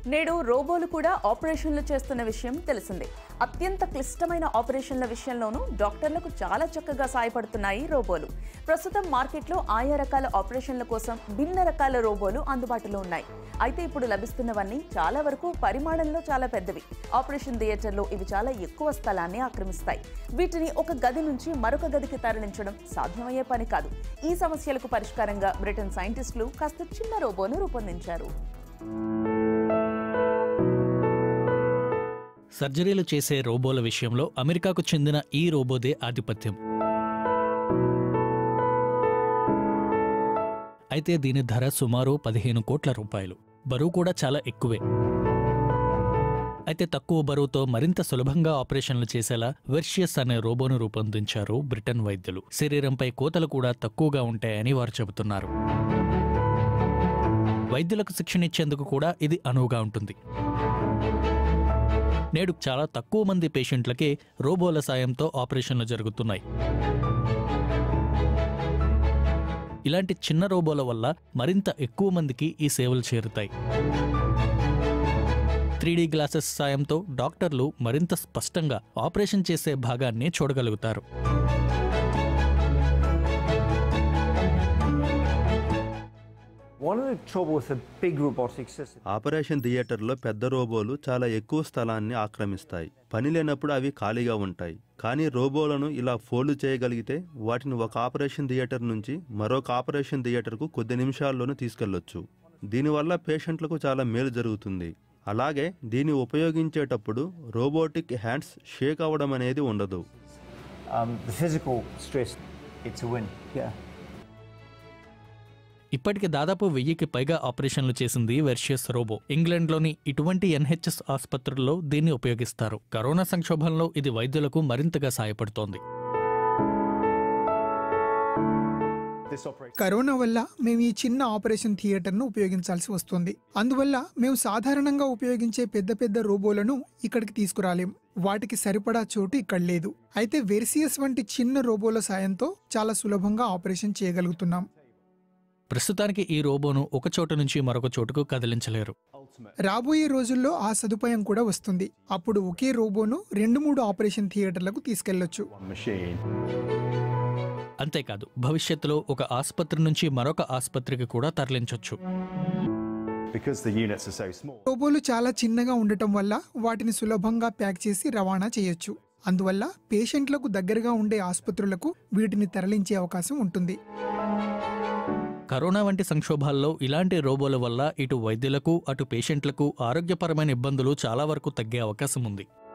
నేడు రోబోలు కూడా ఆపరేషన్లు చేస్తున్న విషయం తెలిసిందే అత్యంత క్లిష్టమైన ఆపరేషన్ల విషయంలోనూ డాక్టర్లకు చాలా చక్కగా సాయపడుతున్నాయి రోబోలు ప్రస్తుతం మార్కెట్లో ఆయా రకాల ఆపరేషన్ల కోసం భిన్న రకాల రోబోలు అందుబాటులో ఉన్నాయి అయితే ఇప్పుడు లభిస్తున్నవన్నీ చాలా వరకు పరిమాణంలో చాలా పెద్దవి ఆపరేషన్ థియేటర్లో ఇవి చాలా ఎక్కువ స్థలాన్ని ఆక్రమిస్తాయి వీటిని ఒక గది నుంచి మరొక గదికి తరలించడం సాధ్యమయ్యే పని కాదు ఈ సమస్యలకు పరిష్కారంగా బ్రిటన్ సైంటిస్టులు కాస్త చిన్న రోబోను రూపొందించారు సర్జరీలు చేసే రోబోల విషయంలో అమెరికాకు చెందిన ఈ రోబోదే ఆధిపత్యం అయితే దీని ధర సుమారు పదిహేను కోట్ల రూపాయలు బరువు కూడా చాలా ఎక్కువే అయితే తక్కువ బరువుతో మరింత సులభంగా ఆపరేషన్లు చేసేలా వెర్షియస్ అనే రోబోను రూపొందించారు బ్రిటన్ వైద్యులు శరీరంపై కోతలు కూడా తక్కువగా ఉంటాయని వారు చెబుతున్నారు వైద్యులకు శిక్షణ ఇచ్చేందుకు కూడా ఇది అనువుగా ఉంటుంది నేడు చాలా తక్కువ మంది పేషెంట్లకే రోబోల సాయంతో ఆపరేషన్లు జరుగుతున్నాయి ఇలాంటి చిన్న రోబోల వల్ల మరింత ఎక్కువ మందికి ఈ సేవలు చేరుతాయి త్రీడీ గ్లాసెస్ సాయంతో డాక్టర్లు మరింత స్పష్టంగా ఆపరేషన్ చేసే భాగాన్ని చూడగలుగుతారు One of the trouble with a big robotic system operation థియేటర్లో పెద్ద రోబోలు చాలా ఎక్కువ స్థలాన్ని ఆక్రమిస్తాయి పని లేనప్పుడు అవి ఖాళీగా ఉంటాయి కానీ రోబోలను ఇలా ఫోల్డ్ చేయగలిగితే వాటిని ఒక ఆపరేషన్ థియేటర్ నుంచి మరొక ఆపరేషన్ థియేటర్కు కొద్ది నిమిషాల్లోనూ తీసుకెళ్లొచ్చు దీనివల్ల పేషెంట్లకు చాలా మేలు జరుగుతుంది అలాగే దీన్ని ఉపయోగించేటప్పుడు రోబోటిక్ హ్యాండ్స్ షేక్ అవ్వడం అనేది ఉండదు um, the physical stress, it's a win. Yeah. ఇప్పటికి దాదాపు వెయ్యికి పైగా ఆపరేషన్లు చేసింది వెర్షియస్ రోబో ఇంగ్లాండ్లోని ఇటువంటి ఎన్హెచ్ఎస్ ఆసుపత్రుల్లో దీన్ని ఉపయోగిస్తారు కరోనా సంక్షోభంలో ఇది వైద్యులకు మరింతగా సాయపడుతోంది This operation. కరోనా వల్ల మేము ఈ చిన్న ఆపరేషన్ థియేటర్ను ఉపయోగించాల్సి వస్తుంది అందువల్ల మేము సాధారణంగా ఉపయోగించే పెద్ద పెద్ద రోబోలను ఇక్కడికి తీసుకురాలేం వాటికి సరిపడా చోటు ఇక్కడ లేదు అయితే వెర్సియస్ వంటి చిన్న రోబోల సాయంతో చాలా సులభంగా ఆపరేషన్ చేయగలుగుతున్నాం ప్రస్తుతానికి ఈ రోబోను ఒక చోటు నుంచి మరొక చోటుకు కదిలించలేరు రాబోయే రోజుల్లో ఆ సదుపాయం కూడా వస్తుంది అప్పుడు ఒకే రోబోను రెండు మూడు ఆపరేషన్ థియేటర్లకు తీసుకెళ్లొచ్చు One machine. అంతేకాదు భవిష్యత్తులో ఒక ఆసుపత్రి నుంచి మరొక ఆసుపత్రికి కూడా తరలించొచ్చు Because the units are so small. రోబోలు చాలా చిన్నగా ఉండటం వల్ల వాటిని సులభంగా ప్యాక్ చేసి రవాణా చేయొచ్చు అందువల్ల పేషెంట్లకు దగ్గరగా ఉండే ఆసుపత్రులకు వీటిని తరలించే అవకాశం ఉంటుంది కరోనా వంటి సంక్షోభాల్లో ఇలాంటి రోబోల వల్ల ఇటు వైద్యులకు అటు పేషెంట్లకు ఆరోగ్యపరమైన ఇబ్బందులు చాలా వరకు తగ్గే అవకాశం ఉంది